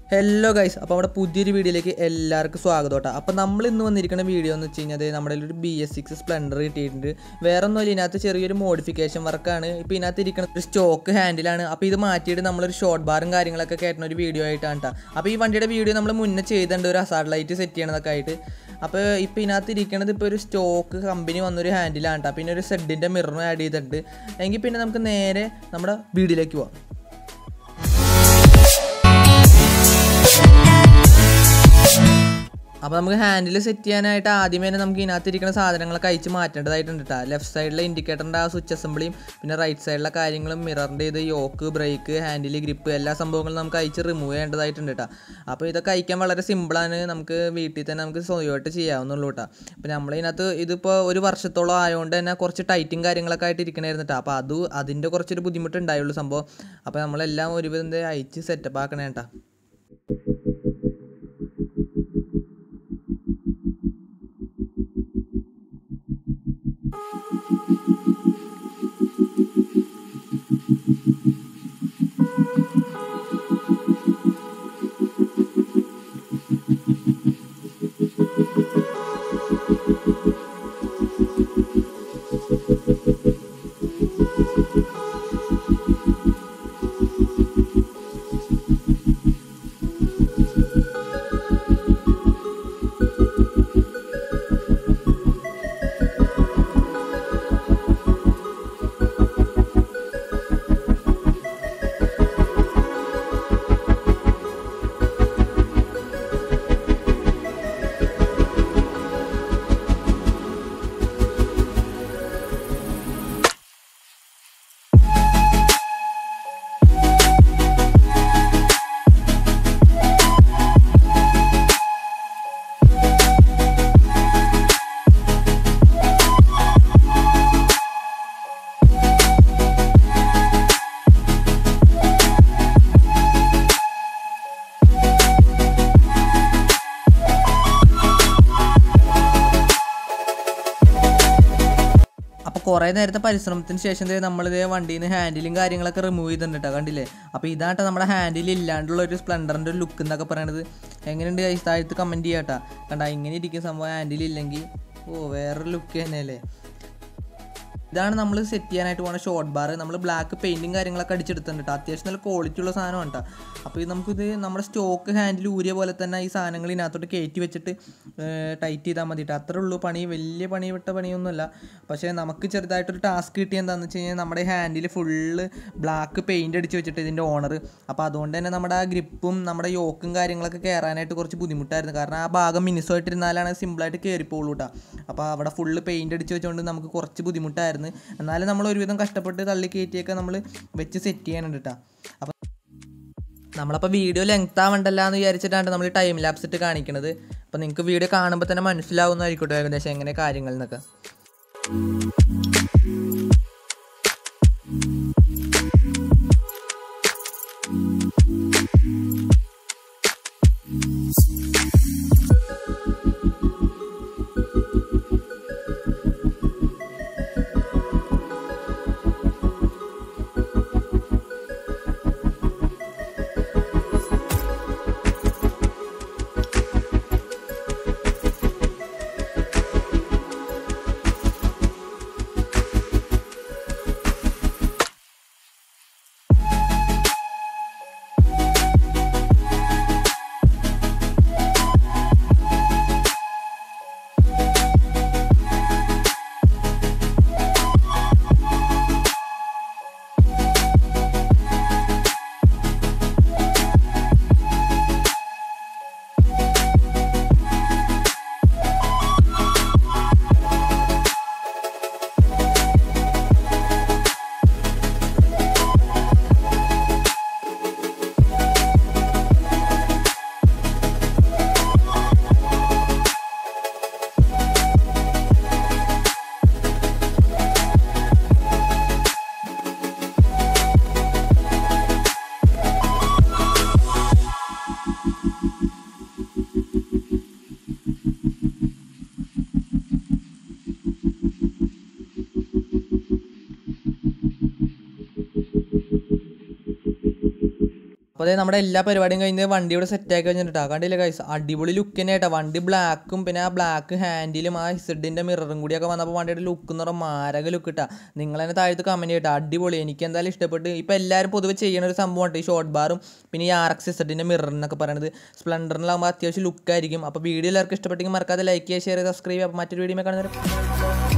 Hello guys അപ്പോൾ നമ്മുടെ പുതിയൊരു വീഡിയോയിലേക്ക് എല്ലാവർക്കും സ്വാഗതം കേട്ടോ അപ്പോൾ നമ്മൾ ഇന്ന് വന്നിരിക്കുന്ന വീഡിയോ എന്ന് വെച്ച് കഴിഞ്ഞാൽ നമ്മുടെ കയ്യിൽ ഒരു ബി എസ് സിക്സ് സ്പ്ലെൻഡർ കിട്ടിയിട്ടുണ്ട് വേറെ ഒന്നുമില്ല ഇതിനകത്ത് ചെറിയൊരു മോഡിഫിക്കേഷൻ വർക്കാണ് ഇപ്പോൾ ഇതിനകത്ത് ഇരിക്കുന്ന ഒരു സ്റ്റോക്ക് ഹാൻഡിലാണ് അപ്പോൾ ഇത് മാറ്റിയിട്ട് നമ്മളൊരു ഷോർട്ട് ബാറും കാര്യങ്ങളൊക്കെ കയറ്റുന്ന ഒരു വീഡിയോ ആയിട്ടാണ് കേട്ടോ അപ്പോൾ ഈ വണ്ടിയുടെ വീഡിയോ നമ്മൾ മുന്നേ ചെയ്തിട്ടുണ്ട് ഒരു അസാഡ് ലൈറ്റ് സെറ്റ് ചെയ്യണതൊക്കെ ആയിട്ട് അപ്പോൾ ഇപ്പോൾ ഇതിനകത്ത് ഇരിക്കുന്നത് ഇപ്പോൾ ഒരു സ്റ്റോക്ക് കമ്പനി വന്നൊരു ഹാൻഡിലാണ് കേട്ടോ പിന്നെ ഒരു സെഡിൻ്റെ മിററും ആഡ് ചെയ്തിട്ടുണ്ട് എങ്കിൽ പിന്നെ നമുക്ക് നേരെ നമ്മുടെ വീഡിയോയിലേക്ക് പോവാം അപ്പോൾ നമുക്ക് ഹാൻഡിൽ സെറ്റ് ചെയ്യാനായിട്ട് ആദ്യമേ തന്നെ നമുക്ക് ഇതിനകത്ത് ഇരിക്കുന്ന സാധനങ്ങളൊക്കെ അയച്ച് മാറ്റേണ്ടതായിട്ടുണ്ട് കേട്ടോ ലെഫ്റ്റ് സൈഡിലെ ഇൻഡിക്കേറ്ററിൻ്റെ ആ സ്വിച്ച് അസംബ്ലിയും പിന്നെ റൈറ്റ് സൈഡിലെ കാര്യങ്ങളും മിററിൻ്റെ ഇത് യോക്ക് ബ്രേക്ക് ഹാൻഡിൽ ഗ്രിപ്പ് എല്ലാ സംഭവങ്ങളും നമുക്ക് അയച്ച് റിമൂവ് ചെയ്യേണ്ടതായിട്ടുണ്ട് കേട്ടോ അപ്പോൾ ഇതൊക്കെ അയക്കാൻ വളരെ സിമ്പിളാണ് നമുക്ക് വീട്ടിൽ തന്നെ നമുക്ക് സ്വയമായിട്ട് ചെയ്യാവുന്നുള്ളൂ കേട്ടോ അപ്പോൾ നമ്മളിതിനകത്ത് ഇതിപ്പോൾ ഒരു വർഷത്തോളം ആയതുകൊണ്ട് തന്നെ കുറച്ച് ടൈറ്റും കാര്യങ്ങളൊക്കെ ആയിട്ട് ഇരിക്കണമായിരുന്നു കേട്ടോ അപ്പോൾ അത് അതിൻ്റെ കുറച്ചൊരു ബുദ്ധിമുട്ടുണ്ടായുള്ളൂ സംഭവം അപ്പോൾ നമ്മളെല്ലാം ഒരുവിധം അയച്ച് സെറ്റപ്പ് ആക്കണേ കേട്ടോ അപ്പോൾ കുറേ നേരത്തെ പരിശ്രമത്തിന് ശേഷം ദേ നമ്മളിത് വണ്ടിയിൽ നിന്ന് ഹാൻഡിലും കാര്യങ്ങളൊക്കെ റിമൂവ് ചെയ്തിട്ടുണ്ട് കേട്ടോ കണ്ടില്ലേ അപ്പോൾ ഇതാട്ടോ നമ്മുടെ ഹാൻഡിൽ ഇല്ലാണ്ടുള്ള ഒരു സ്പ്ലെൻഡറിൻ്റെ ഒരു ലുക്ക് എന്നൊക്കെ പറയണത് എങ്ങനെയുണ്ട് guys? താഴത്ത് കമൻറ്റ് ചെയ്യാം കേട്ടോ കണ്ട ഇങ്ങനെ ഇരിക്കുന്ന സംഭവം ഹാൻഡിൽ ഇല്ലെങ്കിൽ ഓ വേറൊരു ലുക്ക് തന്നെയല്ലേ ഇതാണ് നമ്മൾ സെറ്റ് ചെയ്യാനായിട്ട് പോകുന്ന ഷോർട്ട് ബാർ നമ്മൾ ബ്ലാക്ക് പെയിൻറ്റും കാര്യങ്ങളൊക്കെ അടിച്ചെടുത്തിട്ടുണ്ട് കേട്ടോ അത്യാവശ്യം നല്ല ക്വാളിറ്റി ഉള്ള സാധനമാണ് കേട്ടോ അപ്പോൾ ഇത് നമുക്കിത് നമ്മുടെ സ്റ്റോക്ക് ഹാൻഡിൽ ഊരിയ പോലെ തന്നെ ഈ സാധനങ്ങൾ ഇതിനകത്തോട്ട് കയറ്റി വെച്ചിട്ട് ടൈറ്റ് ചെയ്താൽ മതി കേട്ടോ അത്രേ ഉള്ളൂ പണി വലിയ പണി വിട്ട പണിയൊന്നുമല്ല പക്ഷേ നമുക്ക് ചെറുതായിട്ടൊരു ടാസ്ക് കിട്ടിയ എന്താണെന്ന് വെച്ച് കഴിഞ്ഞാൽ നമ്മുടെ ഹാൻഡിൽ ഫുള്ള് ബ്ലാക്ക് പെയിൻറ്റ് അടിച്ച് വെച്ചിട്ട് ഇതിൻ്റെ ഓണർ അപ്പോൾ അതുകൊണ്ട് തന്നെ നമ്മുടെ ആ ഗ്രിപ്പും നമ്മുടെ യോക്കും കാര്യങ്ങളൊക്കെ കയറാനായിട്ട് കുറച്ച് ബുദ്ധിമുട്ടായിരുന്നു കാരണം ആ ഭാഗം മിനുസമായിട്ടിരുന്നാലാണ് സിമ്പിളായിട്ട് കയറിപ്പോളൂ കേട്ടോ അപ്പോൾ അവിടെ ഫുള്ള് പെയിൻറ്റ് അടിച്ച് വെച്ചുകൊണ്ട് നമുക്ക് കുറച്ച് ബുദ്ധിമുട്ടായിരുന്നു എന്നാലും നമ്മൾ ഒരുവിധം കഷ്ടപ്പെട്ട് തള്ളി കയറ്റിയൊക്കെ നമ്മൾ വെച്ച് സെറ്റ് ചെയ്യാനുണ്ട് കേട്ടോ അപ്പോൾ നമ്മളപ്പോൾ വീഡിയോ ലെങ്ത് ആവണ്ടല്ല എന്ന് വിചാരിച്ചിട്ടാണ് നമ്മൾ ടൈം ലാപ്സ് ഇട്ട് കാണിക്കുന്നത് അപ്പോൾ നിങ്ങൾക്ക് വീഡിയോ കാണുമ്പോൾ തന്നെ മനസ്സിലാവുന്നതായിരിക്കട്ടെ ഏകദേശം എങ്ങനെ കാര്യങ്ങൾ എന്നൊക്കെ അതേ നമ്മുടെ എല്ലാ പരിപാടിയും കഴിഞ്ഞ് വണ്ടി ഇവിടെ സെറ്റ് ആക്കി കഴിഞ്ഞിട്ടാ കണ്ടില്ലേ കൈസ് അടിപൊളി ലുക്ക് തന്നെ കേട്ടോ വണ്ടി ബ്ലാക്കും പിന്നെ ആ ബ്ലാക്ക് ഹാൻഡിലും ആ ഹിസഡിൻ്റെ മിററും കൂടിയൊക്കെ വന്നപ്പോൾ വണ്ടിയുടെ ലുക്ക് എന്ന് പറഞ്ഞാൽ മാരക ലുക്ക് ഇട്ടാ നിങ്ങൾ തന്നെ താഴത്ത് കമൻറ്റ് ചെയ്യട്ടോ അടിപൊളി എനിക്ക് എന്തായാലും ഇഷ്ടപ്പെട്ട് ഇപ്പോൾ എല്ലാവരും പൊതുവെ ചെയ്യുന്ന ഒരു സംഭവമാണ് ഈ ഷോർട്ട് ബാറും പിന്നെ ഈ ആർ എക്സ് ഹിസഡിൻ്റെ മിറർ എന്നൊക്കെ പറയുന്നത് സ്പ്ലെൻഡറിലാകുമ്പോൾ അത്യാവശ്യം ലുക്കായിരിക്കും അപ്പോൾ വീഡിയോ എല്ലാവർക്കും ഇഷ്ടപ്പെട്ടെങ്കിൽ മറക്കാതെ ലൈക്ക് ചെയ്യുക ഷെയർ ചെയ്യുക സബ്സ്ക്രൈബ് ചെയ്യുക അപ്പോൾ മറ്റൊരു വീഡിയോ കാണുന്നവരെ